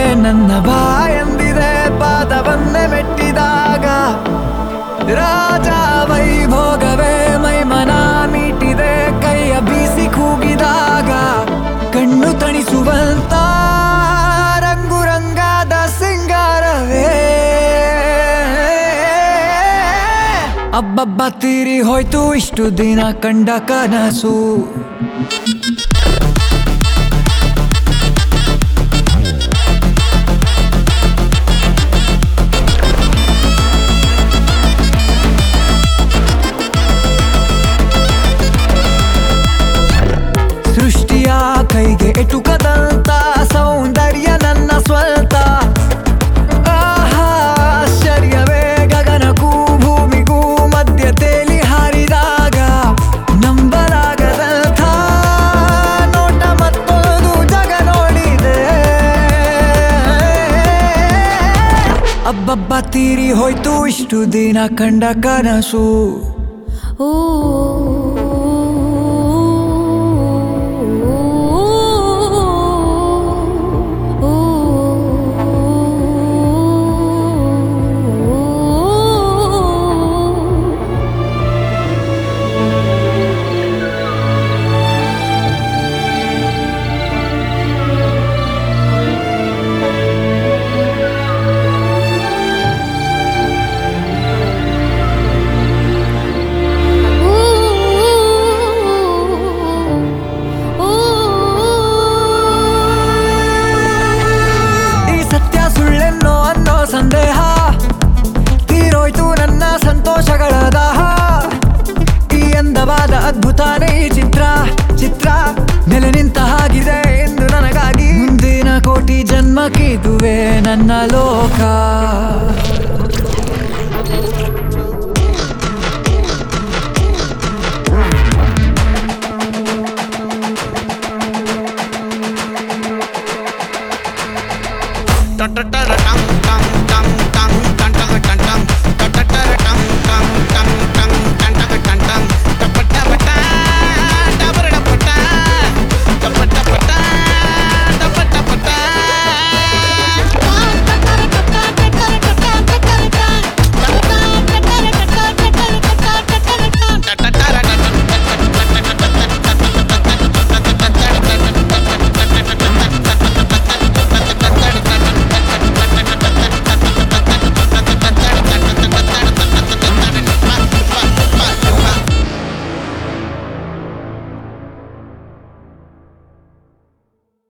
ನನ್ನ ಬಾಯಂದಿದೆ ಪಾದವನ್ನೇ ಮೆಟ್ಟಿದಾಗ ರಾಜ ವೈಭೋಗವೇ ಮೈಮನ ಮೀಟಿದೆ ಕೈಯ ಬೀಸಿ ಕೂಗಿದಾಗ ಕಣ್ಣು ತಣಿಸುವಂತ ರಂಗು ರಂಗಾದ ಸಿಂಗಾರವೇ ಅಬ್ಬಬ್ಬ ತೀರಿ ಹೋಯ್ತು ಇಷ್ಟು ದಿನ ಕಂಡ ಕನಸು ಸೃಷ್ಟಿಯ ಕೈಗೆ ಎಟುಕದಂತ ಸೌಂದರ್ಯ ನನ್ನ ಸ್ವಂತ ಆಹಾ, ಆಶ್ಚರ್ಯವೇ ಗಗನಕ್ಕೂ ಭೂಮಿಗೂ ಮಧ್ಯ ತೇಲಿ ಹಾರಿದಾಗ ನಂಬಲಾಗದಂಥ ನೋಟ ಮತ್ತೊಂದು ಜಗ ನೋಡಿದೆ ಅಬ್ಬಬ್ಬ ತೀರಿ ಹೋಯ್ತು ಇಷ್ಟು ದಿನ ಕಂಡ ಕನಸು ಓ ಈ ಸತ್ಯ ಸುಳ್ಳೆನ್ನೋ ಅನ್ನೋ ಸಂದೇಹ ತೀರೋಯ್ತು ನನ್ನ ಸಂತೋಷಗಳ ದಾಹ ಈ ಅಂದವಾದ ಅದ್ಭುತಾನೇ ಈ ಚಿತ್ರ ಚಿತ್ರ ನೆಲೆ ನಿಂತ ಹಾಗಿದೆ ಎಂದು ನನಗಾಗಿ ಮುಂದಿನ ಕೋಟಿ ಜನ್ಮಕ್ಕಿದುವೆ ನನ್ನ ಲೋಕ Ta ta ta ta tam tam